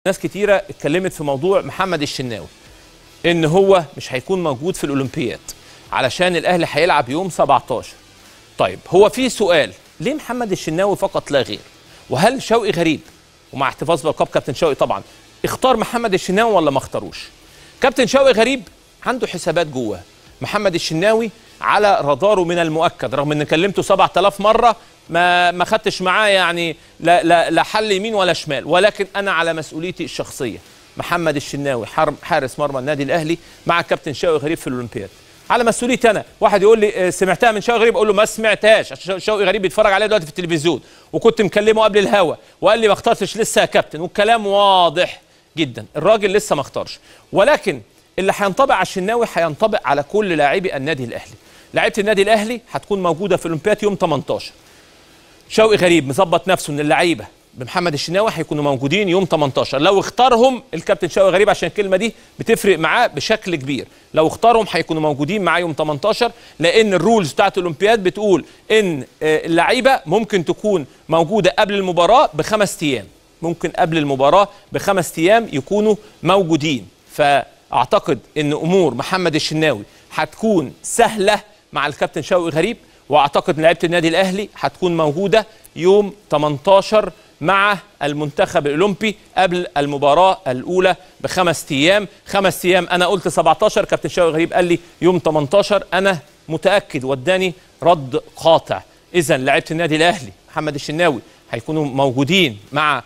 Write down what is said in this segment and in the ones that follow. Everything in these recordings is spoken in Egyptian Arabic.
ناس كتيرة اتكلمت في موضوع محمد الشناوي ان هو مش هيكون موجود في الاولمبياد علشان الاهلي هيلعب يوم 17 طيب هو في سؤال ليه محمد الشناوي فقط لا غير وهل شوقي غريب ومع احتفاظ بالقاب كابتن شوقي طبعا اختار محمد الشناوي ولا ما اختاروش كابتن شوقي غريب عنده حسابات جواه محمد الشناوي على راداره من المؤكد رغم ان كلمته 7000 مره ما ما خدتش معاه يعني لا لا لا حل يمين ولا شمال ولكن انا على مسؤوليتي الشخصيه محمد الشناوي حرم حارس مرمى النادي الاهلي مع كابتن شوقي غريب في الاولمبياد على مسؤوليتي انا واحد يقول لي آه، سمعتها من شوقي غريب اقول له ما سمعتهاش عشان شوقي غريب بيتفرج عليها دلوقتي في التلفزيون وكنت مكلمه قبل الهوا وقال لي ما اخترتش لسه يا كابتن والكلام واضح جدا الراجل لسه ما اختارش ولكن اللي هينطبق على الشناوي هينطبق على كل لاعبي النادي الاهلي لعيبه النادي الاهلي هتكون موجوده في الاولمبياد يوم 18 شوقي غريب مظبط نفسه ان اللعيبه بمحمد الشناوي هيكونوا موجودين يوم 18 لو اختارهم الكابتن شوقي غريب عشان الكلمه دي بتفرق معاه بشكل كبير لو اختارهم هيكونوا موجودين معاه يوم 18 لان الرولز بتاعت الاولمبياد بتقول ان آه، اللعيبه ممكن تكون موجوده قبل المباراه بخمس ايام ممكن قبل المباراه بخمس ايام يكونوا موجودين فاعتقد ان امور محمد الشناوي هتكون سهله مع الكابتن شوقي غريب واعتقد لعيبه النادي الاهلي هتكون موجوده يوم 18 مع المنتخب الاولمبي قبل المباراه الاولى بخمس ايام خمس ايام انا قلت 17 كابتن شوقي غريب قال لي يوم 18 انا متاكد وداني رد قاطع اذا لعيبه النادي الاهلي محمد الشناوي هيكونوا موجودين مع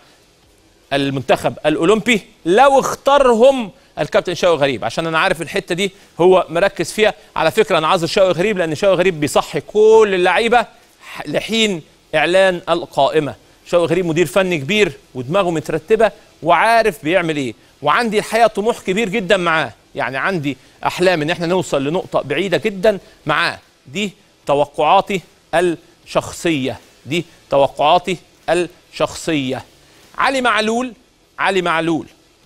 المنتخب الاولمبي لو اختارهم الكابتن شوقي غريب عشان انا عارف الحته دي هو مركز فيها على فكره انا عاذر شوقي غريب لان شوقي غريب بيصحي كل اللعيبه ح- لحين اعلان القائمه شوقي غريب مدير فني كبير ودماغه مترتبه وعارف بيعمل ايه وعندي الحقيقه طموح كبير جدا معاه يعني عندي احلام ان احنا نوصل لنقطه بعيده جدا معاه دي توقعاتي الشخصيه دي توقعاتي الشخصيه علي معلول علي معلول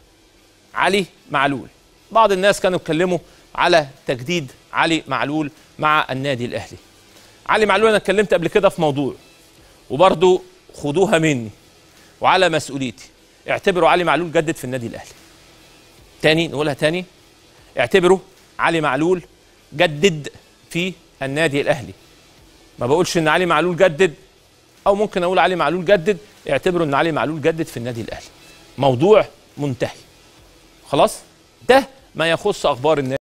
علي معلول بعض الناس كانوا اتكلموا على تجديد علي معلول مع النادي الاهلي علي معلول انا اتكلمت قبل كده في موضوع وبرضو خدوها مني وعلى مسؤوليتي اعتبروا علي معلول جدد في النادي الاهلي تاني نقولها تاني اعتبروا علي معلول جدد في النادي الاهلي ما بقولش ان علي معلول جدد او ممكن اقول علي معلول جدد اعتبروا ان علي معلول جدد في النادي الاهلي موضوع منتهي خلاص ده ما يخص اخبار النادي